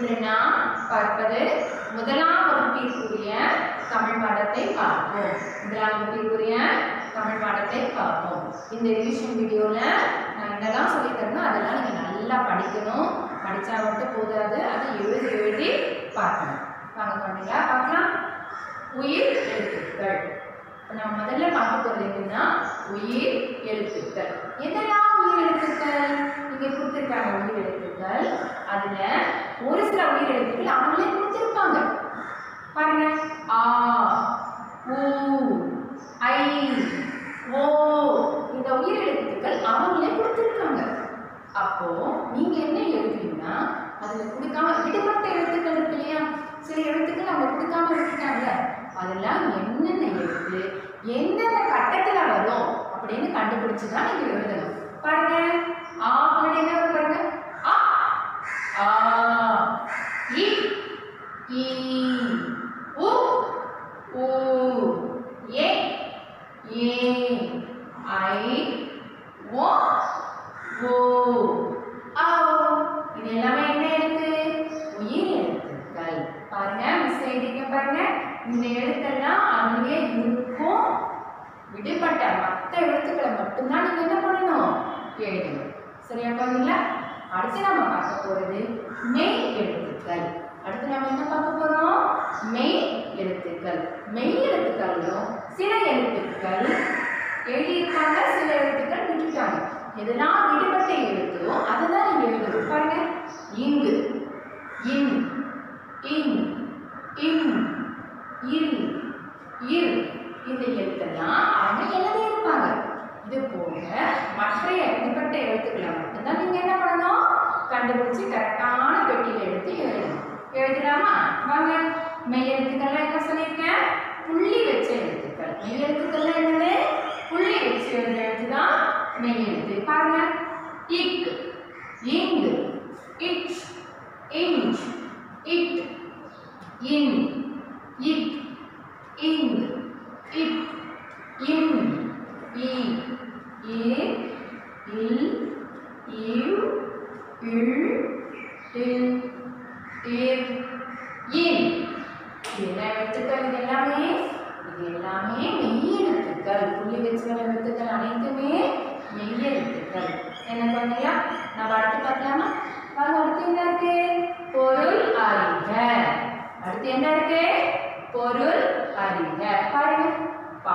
இன்று நாம் பார்ப்பது முதலாம் வகுப்பிற்குரிய தமிழ் பாடத்தை பார்ப்போம் முதலாம் வகுப்பிற்குரிய தமிழ் பாடத்தை பார்ப்போம் இந்த ரிவிஷன் வீடியோவில் நான் என்னெல்லாம் சொல்லித் தரணும் அதெல்லாம் நீங்கள் நல்லா படிக்கணும் படித்தா மட்டும் போதாது அதை எழுதி எழுதி பார்க்கணும் வாங்க குழந்தைங்களா பார்க்கலாம் உயிர் எழுத்துக்கள் இப்ப நம்ம முதல்ல பார்க்க போகிறது என்னன்னா உயிர் எழுத்துக்கள் எதெல்லாம் உயிர் எழுத்துக்கள் இங்கே கொடுத்துருக்காங்க உயிர் எழுத்துக்கள் அதுல ஒரு சில உயிர் எழுத்துக்கள் அவங்களே கொடுத்துருப்பாங்க பாருங்க ஆ ஊ ஐ ஓ இந்த உயிர் எழுத்துக்கள் அவங்களே கொடுத்துருக்காங்க அப்போ நீங்க என்ன எழுதுறீங்கன்னா அதுல கொடுக்காம விடுபட்ட எழுத்துக்கள் இருக்கு இல்லையா சில எழுத்துக்கள் அவங்க கொடுக்காம விட்டுட்டாங்க அதெல்லாம் என்னென்ன எழுத்து எந்தெந்த கட்டத்துல வரும் அப்படின்னு கண்டுபிடிச்சு தான் நீங்க எழுதணும் பாருங்க ஆ முன்னாடி என்ன வரும் பாருங்க ஆ ஆ இ ஈ உ ஊ ஏ ஏ ஐ ஓ ஓ ஆ இது எல்லாமே என்ன எழுத்து உயிர் எழுத்துக்கள் பாருங்க மிஸ் எழுதிக்க பாருங்க இந்த எழுத்தெல்லாம் அதுலயே இருக்கும் விடுபட்ட மற்ற எழுத்துக்களை மட்டும்தான் நீங்க என்ன பண்ணணும் எழுதணும் சரியா பாருங்களா அடுத்து நம்ம பார்க்க போறது மெய் எழுத்துக்கள் அடுத்து நம்ம என்ன பார்க்க போறோம் மெய் எழுத்துக்கள் மெய் எழுத்துக்கள்லையும் சில எழுத்துக்கள் எழுதியிருக்காங்க சில எழுத்துக்கள் விட்டுட்டாங்க எதெல்லாம் விடுபட்ட எழுத்தோ அதை தான் நீங்க எழுதணும் பாருங்க இங்கு இன் இன் இன் இல் இல் இந்த எழுத்தெல்லாம் அவங்க எழுதியிருப்பாங்க இது போக மற்ற விடுபட்ட எழுத்துக்களை மட்டும்தான் நீங்க என்ன பண்ணணும் கண்டுபிடிச்சு கரெக்டான பெட்டியில எடுத்து எழுதணும் எழுதலாமா வாங்க மெய் எழுத்துக்கள்லாம் என்ன சொல்லியிருக்கேன் புள்ளி வச்ச எழுத்துக்கள் மெய் எழுத்துக்கள்லாம் என்னது புள்ளி வச்சு எழுத எழுத்து தான் மெய் எழுத்து பாருங்க இக் இங் இச் இஞ்ச் இட் இன் இக் இங் இப் இம் இ ஏ இல் இவ் இல் இல் இர் இன் இது என்ன எழுத்துக்கள் இது எல்லாமே இது எல்லாமே மெய் எழுத்துக்கள் புள்ளி வச்சு வர எழுத்துக்கள் அனைத்துமே மெய் எழுத்துக்கள் என்ன பண்ணலையா நம்ம அடுத்து பார்க்கலாமா வாங்க அடுத்து என்ன இருக்கு பொருள் அறிக அடுத்து என்ன இருக்கு பொருள் அறிக பாருங்க பா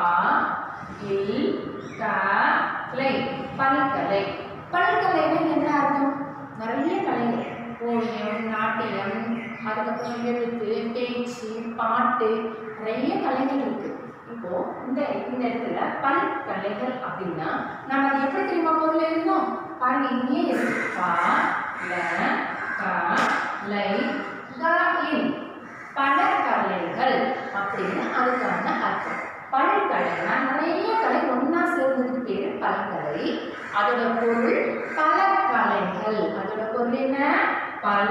இல் க லை பல்கலை பல்கலைன்னா என்ன அர்த்தம் நிறைய கலைகள் ஓவியம் நாட்டியம் அதுக்கப்புறம் எழுத்து பேச்சு பாட்டு நிறைய கலைகள் இருக்கு இப்போ இந்த இந்த இடத்துல பல் கலைகள் அப்படின்னா நம்ம அதை எப்படி தெரியுமா பொருள் எழுதணும் பாருங்க இங்கே இருக்கு பா ல க லை க இன் பல கலைகள் அப்படின்னு அதுக்கான அர்த்தம் பல்கலைனா நிறைய கலை ஒன்றா சேர்ந்ததுக்கு பேரு பல்கலை அதோட பொருள் பல கலைகள் அதோட பொருள் என்ன பல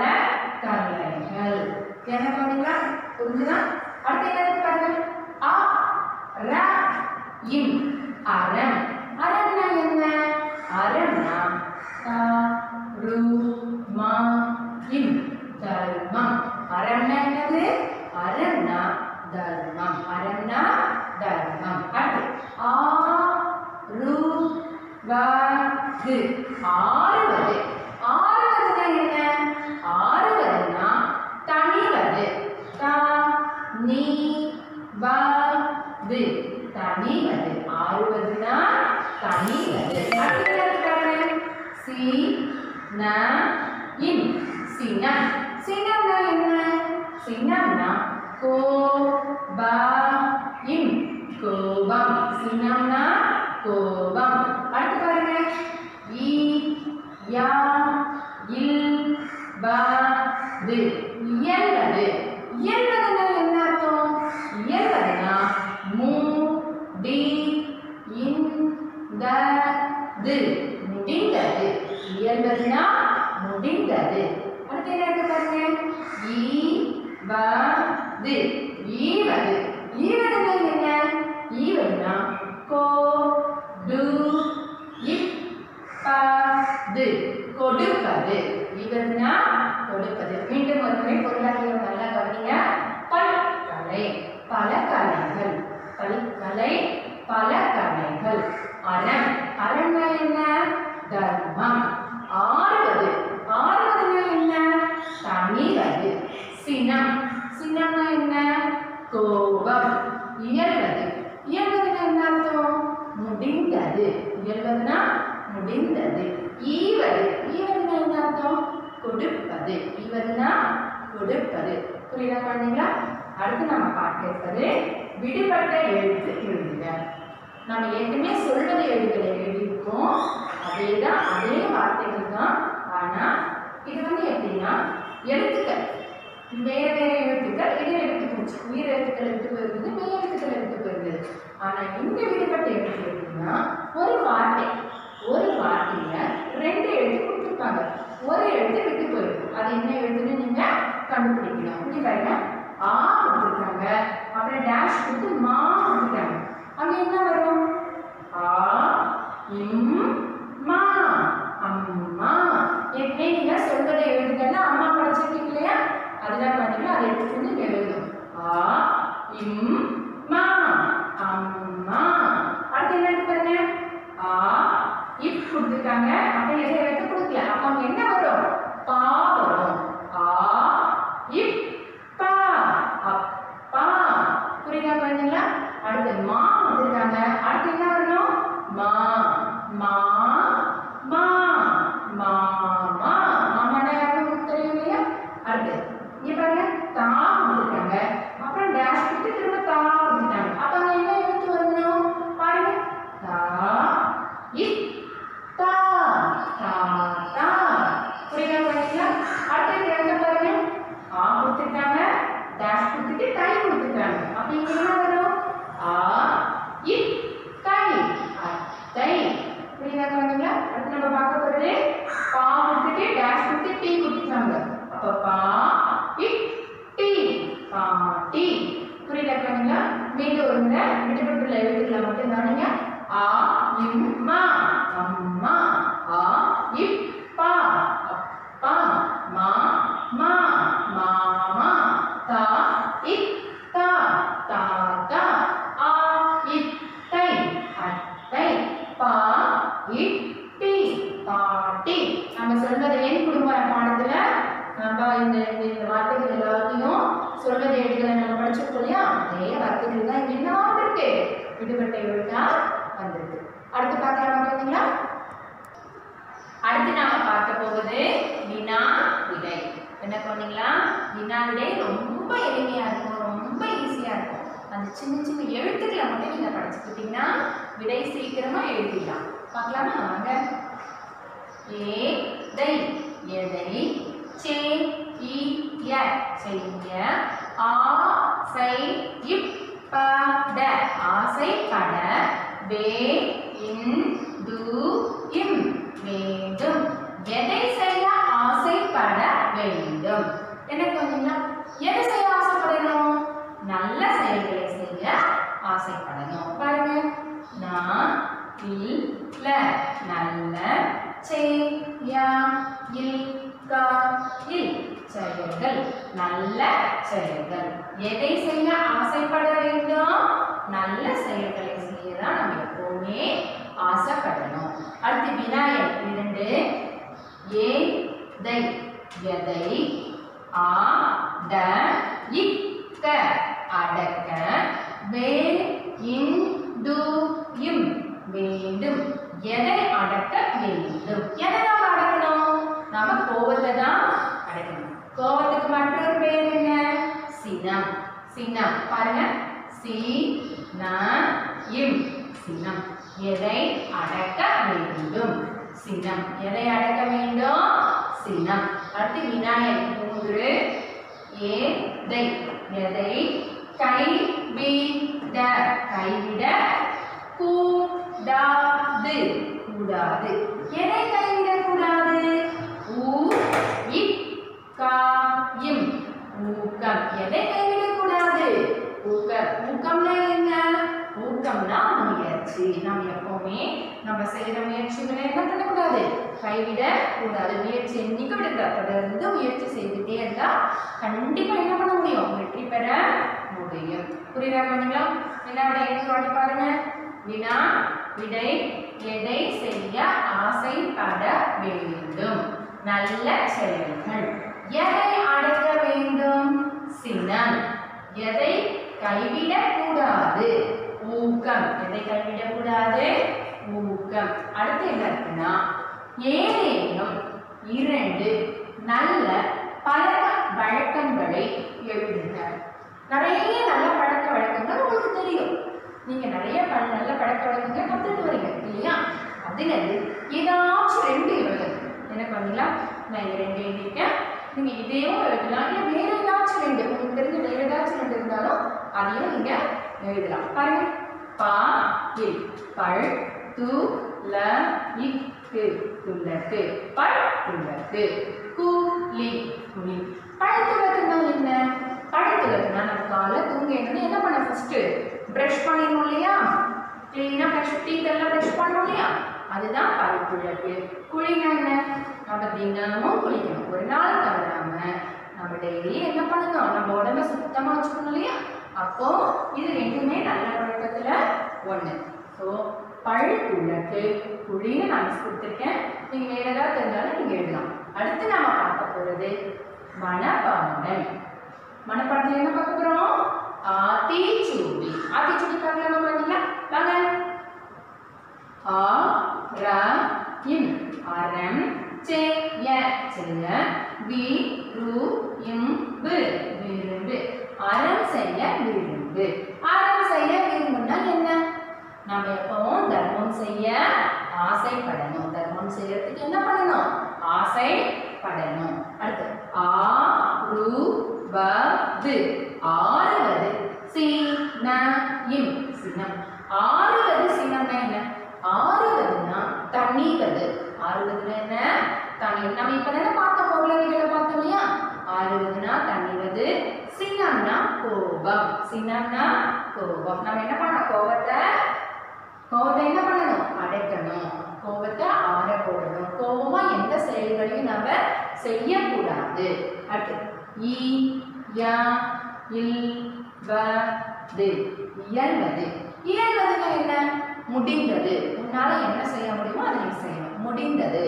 கலைகள் என்ன பண்ணீங்களா புரிஞ்சுதா அடுத்து என்ன இருக்கு பாருங்க ஆ ர இம் அறம் அறம்னா என்ன அறம்னா த ரு ம இம் தர்மம் அறம்னா என்னது அறம்னா தர்மம் அறம்னா தர்மம் அடுத்து ஆ ரு வ து ஆறுவது ஆறுவதுனா என்ன ஆறுவதுனா தனிவது த நீ வ து தனிவது ஆறுவதுனா தனிவது அடுத்து என்னது பாருங்க சி ந இன் சினம் சினம்னா என்ன சினம்னா கோ ப இம் கோபம் சினம்னா கோபம் அடுத்து பாருங்க இ யா இல் ப து இயல்வது இயல்வதுனா என்ன அர்த்தம் இயல்வதுனா மு டி இன் த து முடிந்தது இயல்வதுனா முடிந்தது அடுத்து என்ன இருக்கு பாருங்க ஈ வ து ஈவது ஈவதுனா என்ன ஈவதுனா கோ டு இப் ப து கொடுப்பது ஈவதுனா கொடுப்பது மீண்டும் ஒரு முறை சினம்னா என்ன கோபம் இயல்வது இயல்வதுன்னா என்ன அர்த்தம் முடிந்தது இயல்வதுனா முடிந்தது ஈவது ஈவதுனா என்ன அர்த்தம் கொடுப்பது ஈவதுனா கொடுப்பது புரியுதா குழந்தைங்களா அடுத்து நம்ம பார்க்க இருப்பது விடுபட்ட எழுத்து எழுதுக நம்ம ஏற்கனவே சொல்வது எழுதுகளை எழுதியிருக்கோம் அதே தான் அதே வார்த்தைகள் தான் ஆனால் இது வந்து எப்படின்னா எழுத்துக்கள் வேற வேற எழுத்துக்கள் இடையில விட்டு போச்சு உயிர் எழுத்துக்களை விட்டு போயிருந்தது மெய் எழுத்துக்களை விட்டு போயிருந்தது ஆனா இந்த விடுபட்ட எழுத்து எப்படின்னா ஒரு வார்த்தை ஒரு வார்த்தையில ரெண்டு எழுத்து கொடுத்துருப்பாங்க ஒரு எழுத்து விட்டு போயிருக்கும் அது என்ன எழுத்துன்னு நீங்க கண்டுபிடிக்கணும் இப்படி பாருங்க ஆ கொடுத்துருக்காங்க அப்புறம் டேஷ் கொடுத்து மா கொடுத்துருக்காங்க அங்க என்ன வரும் ஆ இம் மா அம்மா ஏற்கனவே நீங்க சொல்வதை எழுதுங்கன்னா அம்மா படிச்சிருக்கீங்க இல்லையா அதெல்லாம் பார்த்தீங்கன்னா அதை எடுத்துட்டு வந்து இங்க எழுதணும் ஆ இம் மா அம்மா அடுத்து என்ன இருக்கு பாருங்க ஆ இப் கொடுத்துருக்காங்க அப்புறம் எதை எடுத்து கொடுக்கல அப்ப அங்க என்ன வரும் பா வரும் ஆ இப் பா அப்பா புரியுதா குழந்தைங்களா அடுத்து மா வந்துருக்காங்க அடுத்து என்ன வரணும் மா மா மா மாமா மாமானா யாருக்கும் தெரியும் இல்லையா அடுத்து இங்க பாருங்க தா வந்துருக்காங்க அப்புறம் டேஷ் கொடுத்து திரும்ப தா வந்துட்டாங்க அப்ப அங்க என்ன எழுத்து வரணும் பாருங்க தா இத் தா தா தா புரியுதா குழந்தைங்களா அடுத்து எங்க பாருங்க ஆ கொடுத்துருக்காங்க டேஷ் கொடுத்துட்டு கை கொடுத்துருக்காங்க அப்ப இங்க என்ன வரும் ஆ இத் கை அத்தை புரியுதா குழந்தைங்களா அடுத்து நம்ம பார்க்க போறது பா கொடுத்துட்டு டேஷ் கொடுத்து டீ கொடுத்துருக்காங்க அப்ப பா இட் டீ பாட்டி புரியுதா குழந்தைங்களா மீண்டும் ஒரு முறை விடுபட்டுள்ள எழுத்துக்களை மட்டும் கவனிங்க ஆ இம் மா அம்மா ஆ இப் பா அப்பா மா மா மாமா தா இத் தா தாத்தா ஆ இத் தை அத்தை பா இட் டி பாட்டி நம்ம சொல்வதை என் குடும்ப பாடத்துல நம்ம இந்த இந்த- இந்த வார்த்தைகள் எல்லாத்தையும் சொல்வதை எழுதுகளை நம்ம படிச்சிருக்கோம் இல்லையா அதே வார்த்தைகள் தான் இங்க என்ன வந்திருக்கு விடுபட்ட எழுத்தா வந்திருக்கு அடுத்து பார்க்கலாமா குழந்தைங்களா அடுத்து நாம பார்க்க போவது வினா விடை என்ன குழந்தைங்களா வினா விடை ரொம்ப எளிமையா இருக்கும் ரொம்ப ஈஸியா இருக்கும் அந்த சின்ன சின்ன எழுத்துக்களை மட்டும் நீங்க படிச்சுக்கிட்டீங்கன்னா விடை சீக்கிரமா எழுதிடலாம் பார்க்கலாமா வாங்க ஏ தை எதை சே இ ய செய்ய ஆ சை இப் ப ட ஆசைப்பட வே இன் து இம் வேண்டும் எதை செய்ய ஆசைப்பட வேண்டும் என்ன கொஞ்சம் எதை செய்ய ஆசைப்படணும் நல்ல செயல்களை செய்ய ஆசைப்படணும் பாருங்க நான் இல்ல நல்ல செய்ய இல்கா இல் செயல்கள் நல்ல செயல்கள் எதை செய்ய ஆசைப்பட வேண்டும் நல்ல செயல்களை செய்ய தான் நம்ம எப்பவுமே ஆசைப்படணும் அடுத்து விநாயகர் இரண்டு ஏ தை எதை ஆ ட இக்க அடக்க வே இன் டு இம் வேண்டும் எதை அடக்க வேண்டும் எதை நாம அடக்கணும் நம்ம கோவத்தை தான் அடக்கணும் கோவத்துக்கு மற்றொரு பேர் என்ன சினம் சினம் பாருங்க சி ந இம் சினம் எதை அடக்க வேண்டும் சினம் எதை அடக்க வேண்டும் சினம் அடுத்து விநாயகர் மூன்று ஏதை எதை கை விட கைவிட கூடாது கூடாது எதை கைவிட கூடாது ஊ இக் கா இம் ஊக்கம் எதை கைவிட கூடாது ஊக்கம் ஊக்கம்னா என்ன ஊக்கம்னா முயற்சி நம்ம எப்பவுமே நம்ம செய்யற முயற்சிகளை என்ன பண்ணக்கூடாது கைவிட கூடாது முயற்சி என்னைக்கு விடக்கூடாது தொடர்ந்து முயற்சி செய்துட்டே இருந்தா கண்டிப்பா என்ன பண்ண முடியும் வெற்றி பெற முடியும் புரியுதா குழந்தைங்களா என்ன விட என்ன வாட்டி பாருங்க வினா விடை எதை செய்ய ஆசைப்பட வேண்டும் நல்ல செயல்கள் எதை அடக்க வேண்டும் சினம் எதை கைவிடக் கூடாது ஊக்கம் எதை கைவிடக் கூடாது ஊக்கம் அடுத்து என்ன இருக்குன்னா ஏதேனும் இரண்டு நல்ல பழக்க வழக்கங்களை எழுதுங்க நிறைய நல்ல பழக்க வழக்கங்கள் உங்களுக்கு தெரியும் நீங்க நிறைய ப- நல்ல பழக்க வழக்கங்கள் கத்துட்டு வரீங்க இல்லையா அதுல இருந்து ஏதாச்சும் ரெண்டு எழுதுங்க என்ன பண்ணலாம் நான் இங்க ரெண்டு எழுதியிருக்கேன் நீங்க இதையும் எழுதலாம் இல்ல வேற ஏதாச்சும் ரெண்டு உங்களுக்கு தெரிஞ்ச வேற ஏதாச்சும் ரெண்டு இருந்தாலும் அதையும் நீங்க எழுதலாம் பாருங்க பா இல் பழ் து ல இக்கு துள்ளக்கு பழ் துள்ளக்கு கு லி குனி பழத்துலக்குன்னா என்ன பழத்துலக்குன்னா நம்ம காலை தூங்க என்னன்னு என்ன பண்ண ஃபர்ஸ்ட் ப்ரஷ் பண்ணிடணும் இல்லையா கிளீனாக ப்ரஷ் டீத் எல்லாம் ப்ரஷ் பண்ணணும் இல்லையா அதுதான் பழத்துலக்கு குளிங்க என்ன நம்ம தினமும் குளிக்கணும் ஒரு நாள் தவறாம நம்ம டெய்லி என்ன பண்ணணும் நம்ம உடம்ப சுத்தமா வச்சுக்கணும் இல்லையா அப்போ இது ரெண்டுமே நல்ல பழக்கத்துல ஒண்ணு ஸோ பழு குள்ளக்கு குழின்னு நான் மிஸ் கொடுத்துருக்கேன் நீங்க வேற ஏதாவது தெரிஞ்சாலும் நீங்க எழுதலாம் அடுத்து நாம பார்க்க போறது மனப்பாடம் மனப்பாடத்துல என்ன பார்க்க போறோம் ஆத்திச்சூடி ஆத்திச்சூடி பார்க்கலாமா பாத்தீங்களா வாங்க ஆ ர இம் அறம் செய்ய செய்ய வி ரு இம் பு விரும்பு அறம் செய்ய விரும்பு அறம் செய்ய விரும்புனா என்ன நம்ம எப்பவும் தர்மம் செய்ய ஆசைப்படணும் தர்மம் செய்யறதுக்கு என்ன பண்ணணும் ஆசைப்படணும் அடுத்து ஆ ரு வ து ஆறுவது சி ந இம் சினம் ஆறுவது சினம்னா என்ன ஆறுவதுன்னா தண்ணீவது ஆறுவதுன்னா என்ன தண்ணி நம்ம இப்ப தானே பார்த்த பொருளறிகளை பார்த்தோம் இல்லையா ஆறுவதுன்னா தண்ணிவது சினம்னா கோபம் சினம்னா கோபம் நம்ம என்ன பண்ணோம் கோபத்தை கோபத்தை என்ன பண்ணணும் அடைக்கணும் கோபத்தை ஆற போடணும் கோபமா எந்த செயல்களையும் நம்ம செய்யக்கூடாது அடுத்து ஈ யா இல் வ து இயல்வது இயல்வதுன்னா என்ன முடிந்தது உன்னால என்ன செய்ய முடியுமோ அதை நீ செய்யணும் முடிந்தது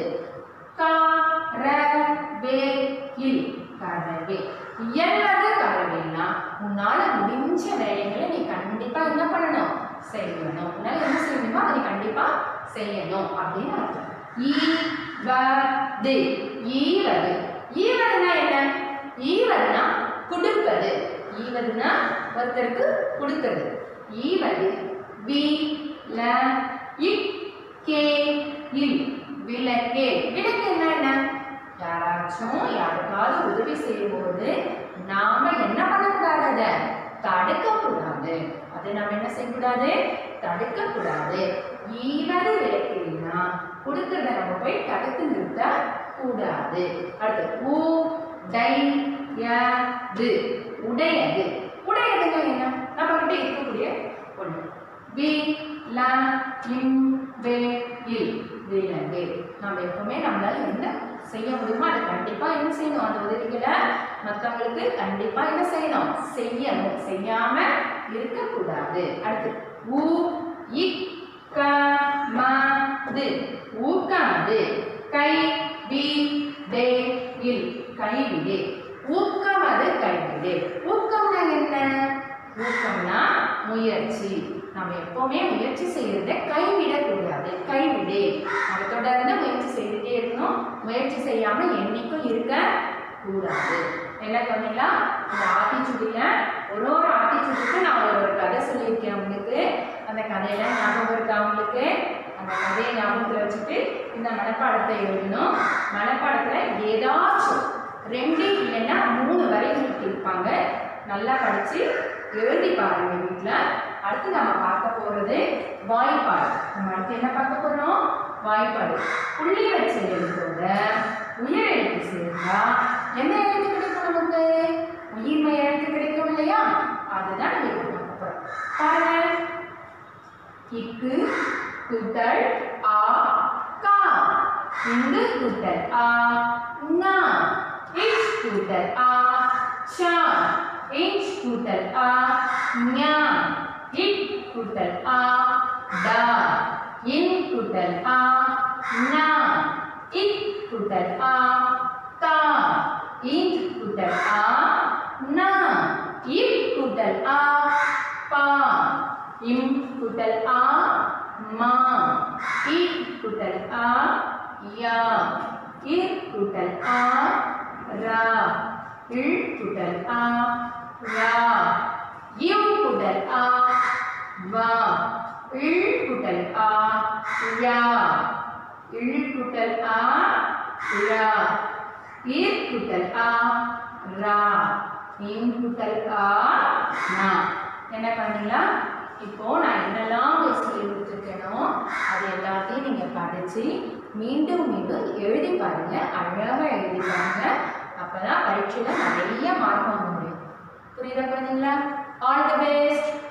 கா ர வே இல் கரவே இயல்வது கரவேன்னா உன்னால முடிஞ்ச வேலைகளை நீ கண்டிப்பா என்ன பண்ணணும் செய்யணும் உன்னால என்ன செய்யணுமோ அதை நீ கண்டிப்பா செய்யணும் அப்படின்னு அர்த்தம் ஈ வ து ஈவது ஈவதுனா என்ன ஈவதுனா கொடுப்பது ஈவதுனா ஒருத்தருக்கு கொடுக்கிறது ஈவது வி ல இக் கே இல் விளக்கே விளக்கு என்ன என்ன யாராச்சும் யாருக்காவது உதவி செய்யும்போது நாம என்ன பண்ணக்கூடாது அதை தடுக்கக்கூடாது அதை நாம என்ன செய்யக்கூடாது தடுக்கக்கூடாது ஈவது விளக்குனா கொடுக்கறத நம்ம போய் தடுத்து நிறுத்த கூடாது அடுத்து ஊ டை ய து உடையது உடையதுன்னா என்ன நம்ம கிட்ட இருக்கக்கூடிய ஒண்ணு வி ல இம் வே இல் விலங்கு நம்ம எப்பவுமே நம்மளால என்ன செய்ய முடியுமோ அதை கண்டிப்பா என்ன செய்யணும் அந்த உதவிகளை மற்றவங்களுக்கு கண்டிப்பா என்ன செய்யணும் செய்யணும் செய்யாம இருக்கக்கூடாது அடுத்து ஊ இக் க ம து ஊக்கமது கை வி டே இல் கைவிடு ஊக்கமது கைவிடு ஊக்கம்னா என்ன ஊக்கம்னா முயற்சி நம்ம எப்பவுமே முயற்சி செய்யறத கைவிடக்கூடாது கைவிடு நம்ம தொடர்ந்து முயற்சி செய்துட்டே இருக்கணும் முயற்சி செய்யாம என்னைக்கும் இருக்க கூடாது என்ன பண்ணீங்களா இந்த ஆத்திச்சூடியில ஒரு ஒரு ஆத்திச்சூடிக்கு நான் ஒரு ஒரு கதை சொல்லியிருக்கேன் உங்களுக்கு அந்த கதையெல்லாம் ஞாபகம் இருக்கா உங்களுக்கு அந்த கதையை ஞாபகத்தில் வச்சுட்டு இந்த மனப்பாடத்தை எழுதணும் மனப்பாடத்தில் ஏதாச்சும் ரெண்டு இல்லைன்னா மூணு வரிகள் இருப்பாங்க நல்லா படித்து எழுதி பாருங்க வீட்டில் அடுத்து நம்ம பார்க்க போகிறது வாய்ப்பாடு நம்ம அடுத்து என்ன பார்க்க போகிறோம் வாய்ப்பாடு புள்ளி வச்ச எழுத்தோட உயிர் எழுத்து சேர்ந்தா என்ன எழுத்து கிடைக்கும் நமக்கு உயிர்மை எழுத்து கிடைக்கும் இல்லையா அதுதான் நம்ம இப்போ பார்க்க போகிறோம் பாருங்க இக்கு கூட்டல் ஆ கா இங்கு கூட்டல் ஆ ஞா இச் கூட்டல் ஆ ஷா இச் கூட்டல் ஆ ஞா இக் கூட்டல் ஆ டா இன் கூட்டல் ஆ நா இக் கூட்டல் ஆ தா இன் கூட்டல் ஆ நா கூட்டல் ஆ பா இம் கூட்டல் ஆ மா இ கூட்டல் ஆ யா இர் கூட்டல் ஆ ரா இல் கூட்டல் ஆ ரா இவ் கூட்டல் ஆ வா இல் கூட்டல் ஆ யா இல் கூட்டல் ஆ ரா இர் கூட்டல் ஆ ரா இன் கூட்டல் ஆ நா என்ன பண்ணீங்களா இப்போ நான் என்னெல்லாம் உங்களுக்கு சொல்லி கொடுத்துருக்கேனோ அது எல்லாத்தையும் நீங்கள் படித்து மீண்டும் மீண்டும் எழுதி பாருங்க அழகாக எழுதி பாருங்க அப்போ தான் பரீட்சையில் நிறைய மார்க் வாங்க முடியும் புரியுதா குழந்தைங்களா ஆல் தி பெஸ்ட்